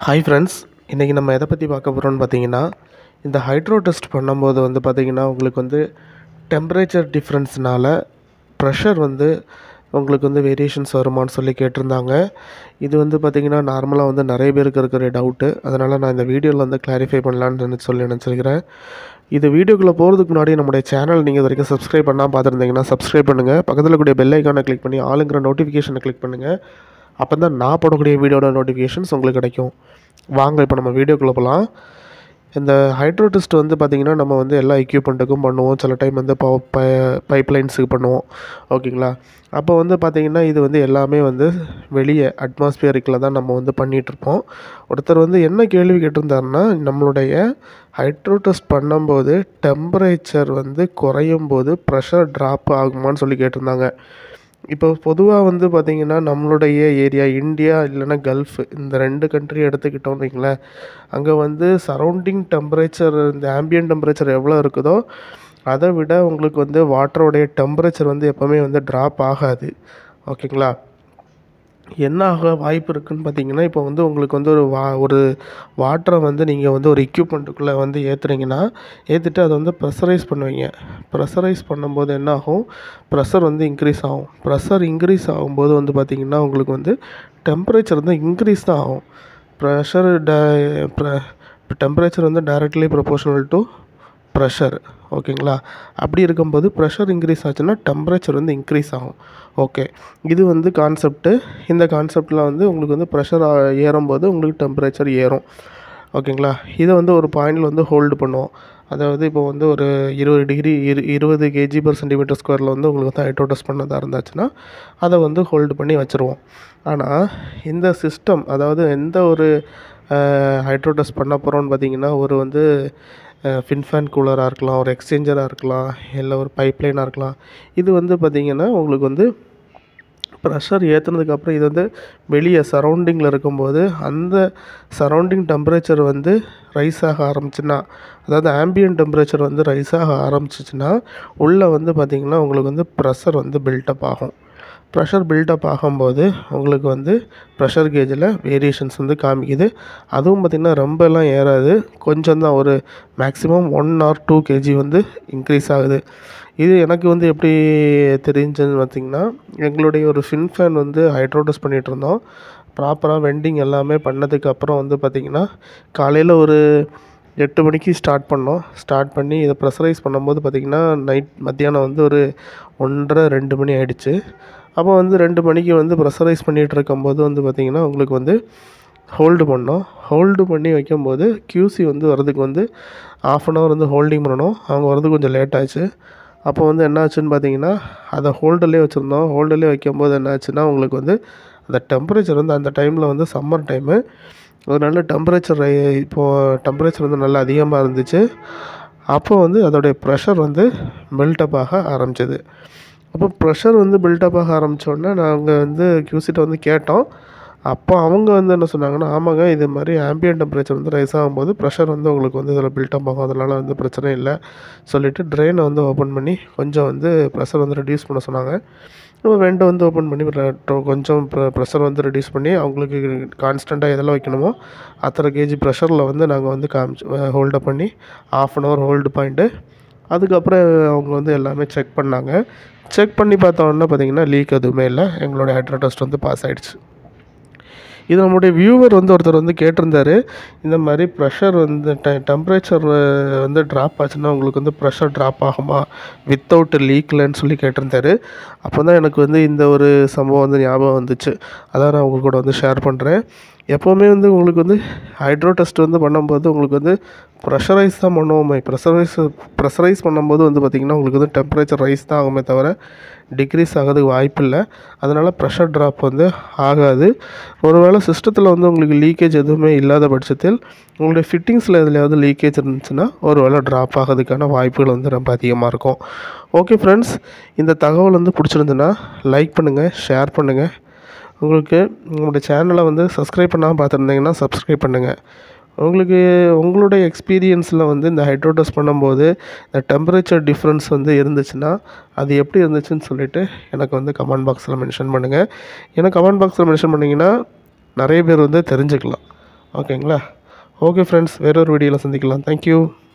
hi friends இன்றைக்கி நம்ம எதை பற்றி பார்க்க போகிறோம்னு பார்த்தீங்கன்னா இந்த ஹைட்ரோ டெஸ்ட் பண்ணும்போது வந்து பார்த்திங்கன்னா உங்களுக்கு வந்து டெம்பரேச்சர் டிஃப்ரென்ஸ்னால ப்ரெஷர் வந்து உங்களுக்கு வந்து வேரியேஷன்ஸ் வருமான்னு சொல்லி கேட்டிருந்தாங்க இது வந்து பார்த்திங்கன்னா நார்மலாக வந்து நிறைய பேருக்கு இருக்கிற டவுட்டு அதனால் நான் இந்த வீடியோவில் வந்து கிளாரிஃபை பண்ணலான்னு நினச்சி சொல்லி நினச்சிருக்கிறேன் இது வீடியோக்குள்ளே போகிறதுக்கு முன்னாடி நம்முடைய சேனல் நீங்கள் இது வரைக்கும் சப்ஸ்கிரைப் பண்ணால் பார்த்துருந்தீங்கன்னா சப்ஸ்கிரைப் பண்ணுங்கள் பக்கத்தில் கூடிய பெல் ஐக்கானை கிளிக் பண்ணி ஆளுங்கிற நோட்டிஃபிகேஷனை கிளிக் பண்ணுங்கள் அப்போ தான் நான் போடக்கூடிய வீடியோட நோட்டிஃபிகேஷன்ஸ் உங்களுக்கு கிடைக்கும் வாங்க இப்போ நம்ம வீடியோக்குள்ளே போகலாம் இந்த ஹைட்ரோ டெஸ்ட் வந்து பார்த்திங்கன்னா நம்ம வந்து எல்லா எக்யூப்மெண்ட்டுக்கும் பண்ணுவோம் சில டைம் வந்து பவ ப பைப் லைன்ஸுக்கு பண்ணுவோம் ஓகேங்களா அப்போ வந்து பார்த்திங்கன்னா இது வந்து எல்லாமே வந்து வெளியே அட்மாஸ்பியரிக்கில் தான் நம்ம வந்து பண்ணிகிட்ருப்போம் ஒருத்தர் வந்து என்ன கேள்வி கேட்டிருந்தாருன்னா நம்மளுடைய ஹைட்ரோ டெஸ்ட் பண்ணும்போது டெம்பரேச்சர் வந்து குறையும் போது ப்ரெஷர் ட்ராப் ஆகுமான்னு சொல்லி கேட்டிருந்தாங்க இப்போ பொதுவாக வந்து பார்த்திங்கன்னா நம்மளுடைய ஏரியா இந்தியா இல்லைன்னா கல்ஃப் இந்த ரெண்டு கண்ட்ரி எடுத்துக்கிட்டோம்னு வைங்களேன் அங்கே வந்து சரௌண்டிங் டெம்பரேச்சர் இந்த ஆம்பியன் டெம்பரேச்சர் எவ்வளோ இருக்குதோ அதை விட உங்களுக்கு வந்து வாட்டரோடைய டெம்பரேச்சர் வந்து எப்போவுமே வந்து ட்ராப் ஆகாது ஓகேங்களா என்ன ஆக வாய்ப்பு இருக்குதுன்னு பார்த்தீங்கன்னா இப்போ வந்து உங்களுக்கு வந்து ஒரு வா ஒரு வாட்டரை வந்து நீங்கள் வந்து ஒரு எக்யூப்மெண்ட்டுக்குள்ளே வந்து ஏற்றுறீங்கன்னா ஏற்றிட்டு அதை வந்து ப்ரெஷரைஸ் பண்ணுவீங்க ப்ரெஷரைஸ் பண்ணும்போது என்ன ஆகும் ப்ரெஷர் வந்து இன்க்ரீஸ் ஆகும் ப்ரெஷர் இன்க்ரீஸ் ஆகும்போது வந்து பார்த்திங்கன்னா உங்களுக்கு வந்து டெம்பரேச்சர் வந்து இன்க்ரீஸ் தான் ஆகும் ப்ரெஷர் ட டெம்பரேச்சர் வந்து டைரக்ட்லி ப்ரொபோஷனல் டு ப்ரெஷர் ஓகேங்களா அப்படி இருக்கும்போது ப்ரெஷர் இன்க்ரீஸ் ஆச்சுன்னா டெம்பரேச்சர் வந்து இன்க்ரீஸ் ஆகும் ஓகே இது வந்து கான்செப்ட்டு இந்த கான்செப்டில் வந்து உங்களுக்கு வந்து ப்ரெஷர் ஏறும்போது உங்களுக்கு டெம்பரேச்சர் ஏறும் ஓகேங்களா இதை வந்து ஒரு பாயிண்டில் வந்து ஹோல்டு பண்ணுவோம் அதாவது இப்போ வந்து ஒரு இருபது டிகிரி இரு இருபது கேஜி பர் சென்டிமீட்டர் ஸ்கொயரில் வந்து உங்களுக்கு வந்து ஹைட்ரோ டெஸ்ட் பண்ணதாக இருந்துச்சுன்னா அதை வந்து ஹோல்டு பண்ணி வச்சுருவோம் ஆனால் இந்த சிஸ்டம் அதாவது எந்த ஒரு ஹைட்ரோ டெஸ்ட் பண்ண போகிறோம்னு பார்த்தீங்கன்னா ஒரு வந்து ஃபின்ஃபேன் கூலராக இருக்கலாம் ஒரு எக்ஸ்சேஞ்சராக இருக்கலாம் இல்லை ஒரு பைப்லைனாக இருக்கலாம் இது வந்து பார்த்திங்கன்னா உங்களுக்கு வந்து ப்ரெஷர் ஏற்றுனதுக்கப்புறம் இது வந்து வெளியே சரௌண்டிங்கில் இருக்கும்போது அந்த சரௌண்டிங் டெம்பரேச்சர் வந்து ரைஸ் ஆக ஆரம்பிச்சுன்னா அதாவது ஆம்பியன் டெம்பரேச்சர் வந்து ரைஸ் ஆக ஆரம்பிச்சிச்சுன்னா உள்ளே வந்து பார்த்திங்கன்னா உங்களுக்கு வந்து ப்ரெஷர் வந்து பில்டப் ஆகும் ப்ரெஷர் பில்டப் ஆகும்போது உங்களுக்கு வந்து ப்ரெஷர் கேஜில் வேரியேஷன்ஸ் வந்து காமிக்குது அதுவும் பார்த்திங்கன்னா ரொம்பலாம் ஏறாது கொஞ்சம் தான் ஒரு maximum one or two kg வந்து இன்க்ரீஸ் ஆகுது இது எனக்கு வந்து எப்படி தெரிஞ்சதுன்னு பார்த்திங்கன்னா எங்களுடைய ஒரு ஃபின் ஃபேன் வந்து ஹைட்ரோடஸ் பண்ணிகிட்டு இருந்தோம் ப்ராப்பராக வெண்டிங் எல்லாமே பண்ணதுக்கு அப்புறம் வந்து பார்த்திங்கன்னா காலையில் ஒரு எட்டு மணிக்கு ஸ்டார்ட் பண்ணோம் ஸ்டார்ட் பண்ணி இதை ப்ரெஷரைஸ் பண்ணும்போது பார்த்திங்கன்னா நைட் மத்தியானம் வந்து ஒரு ஒன்றரை ரெண்டு மணி ஆகிடுச்சு அப்போ வந்து ரெண்டு மணிக்கு வந்து ப்ரெஷரைஸ் பண்ணிகிட்டு இருக்கும்போது வந்து பார்த்திங்கன்னா உங்களுக்கு வந்து ஹோல்டு பண்ணோம் ஹோல்டு பண்ணி வைக்கும்போது கியூசி வந்து வரதுக்கு வந்து ஆஃப் அன் ஹவர் வந்து ஹோல்டிங் பண்ணணும் அவங்க வரதுக்கு கொஞ்சம் லேட் ஆச்சு அப்போ வந்து என்ன ஆச்சுன்னு பார்த்தீங்கன்னா அதை ஹோல்டர்லேயே வச்சுருந்தோம் ஹோல்டர்லேயே வைக்கும்போது என்ன ஆச்சுன்னா உங்களுக்கு வந்து அந்த டெம்பரேச்சர் வந்து அந்த டைமில் வந்து சம்மர் டைமு ஒரு நல்ல டெம்பரேச்சர் இப்போது டெம்பரேச்சர் வந்து நல்லா அதிகமாக இருந்துச்சு அப்போ வந்து அதோடைய ப்ரெஷர் வந்து பில்டப் ஆக ஆரம்பிச்சது அப்போ ப்ரெஷர் வந்து பில்டப் ஆக ஆரம்பித்தோடனே நாங்கள் வந்து கியூசிட்ட வந்து கேட்டோம் அப்போ அவங்க வந்து என்ன சொன்னாங்கன்னா ஆமாங்க இது மாதிரி ஆம்பியன் டெம்பரேச்சர் வந்து ரைஸ் ஆகும்போது ப்ரெஷர் வந்து உங்களுக்கு வந்து இதில் பில்டப் ஆகும் அதனால் வந்து பிரச்சனை இல்லை சொல்லிவிட்டு ட்ரெயினை வந்து ஓப்பன் பண்ணி கொஞ்சம் வந்து ப்ரெஷர் வந்து ரெடியூஸ் பண்ண சொன்னாங்க வெண்டை வந்து ஓப்பன் பண்ணி கொஞ்சம் ப்ரெஷர் வந்து ரெடியூஸ் பண்ணி அவங்களுக்கு கான்ஸ்டண்ட்டாக எதெல்லாம் வைக்கணுமோ அத்தனை கேஜி ப்ரெஷரில் வந்து நாங்கள் வந்து காமிச்சு ஹோல்டப் பண்ணி half an hour hold point அதுக்கப்புறம் அவங்க வந்து எல்லாமே செக் பண்ணாங்க செக் பண்ணி பார்த்தோன்னா பார்த்தீங்கன்னா லீக் எதுவுமே இல்லை எங்களுடைய ஹைட்ரோ டெஸ்ட் வந்து பாஸ் ஆகிடுச்சு இது நம்முடைய வியூவர் வந்து ஒருத்தர் வந்து கேட்டிருந்தாரு இந்த மாதிரி ப்ரெஷர் வந்து டெ டெம்பரேச்சர் வந்து ட்ராப் ஆச்சுன்னா உங்களுக்கு வந்து ப்ரெஷர் ட்ராப் ஆகுமா வித்தவுட் லீக்லன்னு சொல்லி கேட்டிருந்தாரு அப்போ தான் எனக்கு வந்து இந்த ஒரு சம்பவம் வந்து ஞாபகம் வந்துச்சு அதான் நான் உங்கள் கூட வந்து ஷேர் பண்ணுறேன் எப்போவுமே வந்து உங்களுக்கு வந்து ஹைட்ரோ டெஸ்ட் வந்து பண்ணும்போது உங்களுக்கு வந்து ப்ரெஷரைஸ் தான் பண்ணுவோமே ப்ரெஷரைஸ் ப்ரெஷரைஸ் பண்ணும்போது வந்து பார்த்திங்கன்னா உங்களுக்கு வந்து டெம்பரேச்சர் ரைஸ் தான் ஆகுமே தவிர டிக்ரீஸ் ஆகிறதுக்கு வாய்ப்பு இல்லை அதனால் ப்ரெஷர் ட்ராப் வந்து ஆகாது ஒருவேளை சிஸ்டத்தில் வந்து உங்களுக்கு லீக்கேஜ் எதுவுமே இல்லாத பட்சத்தில் உங்களுடைய ஃபிட்டிங்ஸில் எதுலையாவது லீக்கேஜ் இருந்துச்சுன்னா ஒரு வேளை ட்ராப் ஆகிறதுக்கான வாய்ப்புகள் வந்து ரொம்ப அதிகமாக இருக்கும் ஓகே ஃப்ரெண்ட்ஸ் இந்த தகவல் வந்து பிடிச்சிருந்துன்னா லைக் பண்ணுங்கள் ஷேர் பண்ணுங்கள் உங்களுக்கு உங்களுடைய சேனலை வந்து சப்ஸ்கிரைப் பண்ணாமல் பார்த்துருந்தீங்கன்னா சப்ஸ்கிரைப் பண்ணுங்கள் உங்களுக்கு உங்களுடைய எக்ஸ்பீரியன்ஸில் வந்து இந்த ஹைட்ரோ டெஸ்ட் பண்ணும்போது இந்த டெம்பரேச்சர் டிஃப்ரென்ஸ் வந்து இருந்துச்சுன்னா அது எப்படி இருந்துச்சுன்னு சொல்லிவிட்டு எனக்கு வந்து கமெண்ட் பாக்ஸில் மென்ஷன் பண்ணுங்கள் ஏன்னா கமெண்ட் பாக்ஸில் மென்ஷன் பண்ணிங்கன்னா நிறைய பேர் வந்து தெரிஞ்சுக்கலாம் ஓகேங்களா ஓகே ஃப்ரெண்ட்ஸ் வேற ஒரு வீடியோவில் சந்திக்கலாம் தேங்க்யூ